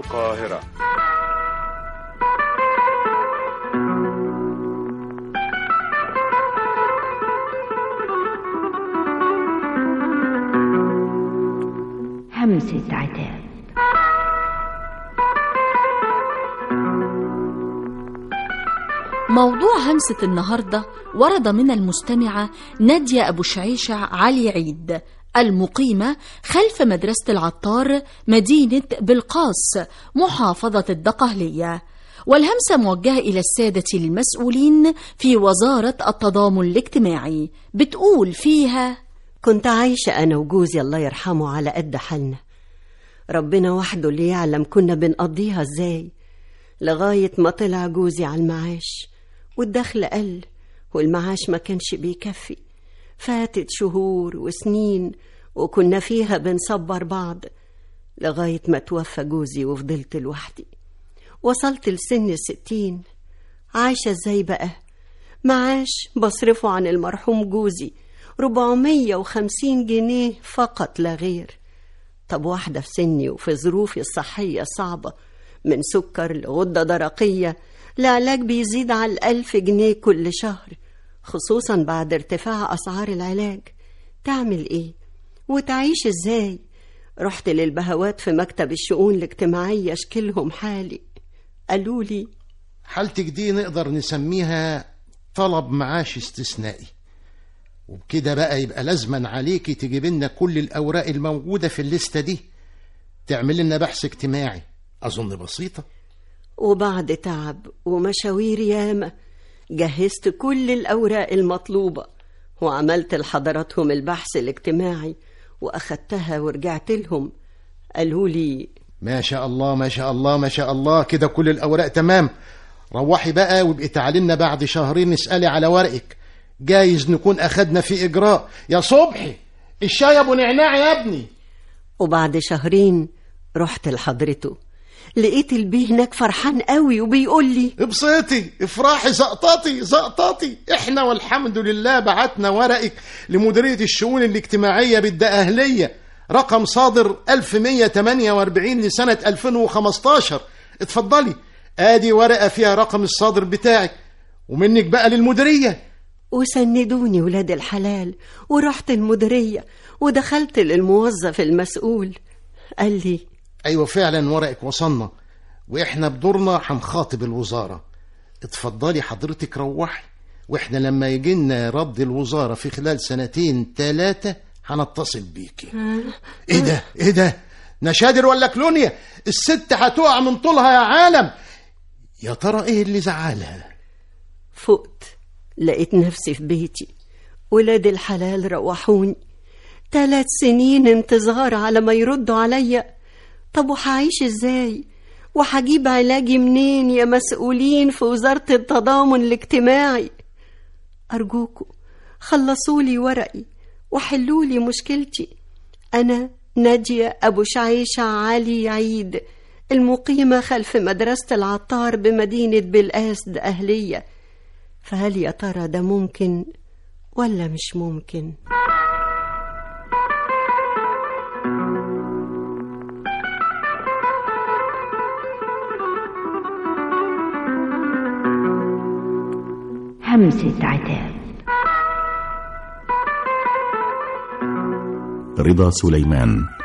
القاهرة همسة عتاب موضوع همسة النهاردة ورد من المستمعة نادية أبو شعيشة علي عيد المقيمة خلف مدرسة العطار مدينة بلقاس محافظة الدقهلية والهمسة موجهة إلى السادة المسؤولين في وزارة التضامن الاجتماعي بتقول فيها كنت عايشة أنا وجوزي الله يرحمه على قد حالنا ربنا وحده اللي يعلم كنا بنقضيها ازاي لغاية ما طلع جوزي على المعاش والدخل قل والمعاش ما كانش بيكفي فاتت شهور وسنين وكنا فيها بنصبر بعض لغاية ما توفى جوزي وفضلت لوحدي وصلت لسن الستين عايشة ازاي بقى معاش بصرفه عن المرحوم جوزي ربعمية وخمسين جنيه فقط لا غير طب واحدة في سني وفي ظروفي الصحية صعبة من سكر لغدة درقية العلاج بيزيد على الألف جنيه كل شهر خصوصا بعد ارتفاع أسعار العلاج تعمل إيه؟ وتعيش إزاي؟ رحت للبهوات في مكتب الشؤون الاجتماعية اشكلهم حالي قالوا لي حالتك دي نقدر نسميها طلب معاش استثنائي وبكده بقى يبقى لازما عليكي تجيب لنا كل الأوراق الموجودة في الليستة دي تعمل لنا بحث اجتماعي أظن بسيطة وبعد تعب ومشاوير ياما جهزت كل الأوراق المطلوبة وعملت لحضراتهم البحث الاجتماعي وأخدتها ورجعت لهم قالوا لي ما شاء الله ما شاء الله ما شاء الله كده كل الأوراق تمام روحي بقى وابقي تعالي لنا بعد شهرين نسألي على ورقك جايز نكون أخدنا في إجراء يا صبحي الشاي أبو نعناع يا ابني وبعد شهرين رحت لحضرته لقيت البيه هناك فرحان قوي وبيقول لي ابسطي افرحي زقطتي زقطتي احنا والحمد لله بعتنا ورقك لمديرية الشؤون الاجتماعية بالدقهلية رقم صادر 1148 لسنة 2015 اتفضلي ادي ورقة فيها رقم الصادر بتاعك ومنك بقى للمديرية وسندوني ولاد الحلال ورحت المديرية ودخلت للموظف المسؤول قال لي ايوه فعلا ورقك وصلنا واحنا بدورنا هنخاطب الوزاره اتفضلي حضرتك روحي واحنا لما يجي لنا رد الوزاره في خلال سنتين ثلاثه هنتصل بيكي ايه ده ايه ده نشادر ولا كلونيا الست هتقع من طولها يا عالم يا ترى ايه اللي زعلها فقت لقيت نفسي في بيتي ولاد الحلال روحوني ثلاث سنين انتظار على ما يردوا عليا طب وهعيش ازاي وهجيب علاجي منين يا مسؤولين في وزارة التضامن الاجتماعي أرجوكوا خلصولي ورقي وحلولي مشكلتي أنا نادية أبو شعيشة علي عيد المقيمة خلف مدرسة العطار بمدينة بالقاسد أهلية فهل يا ترى ده ممكن ولا مش ممكن؟ همسة عتاب رضا سليمان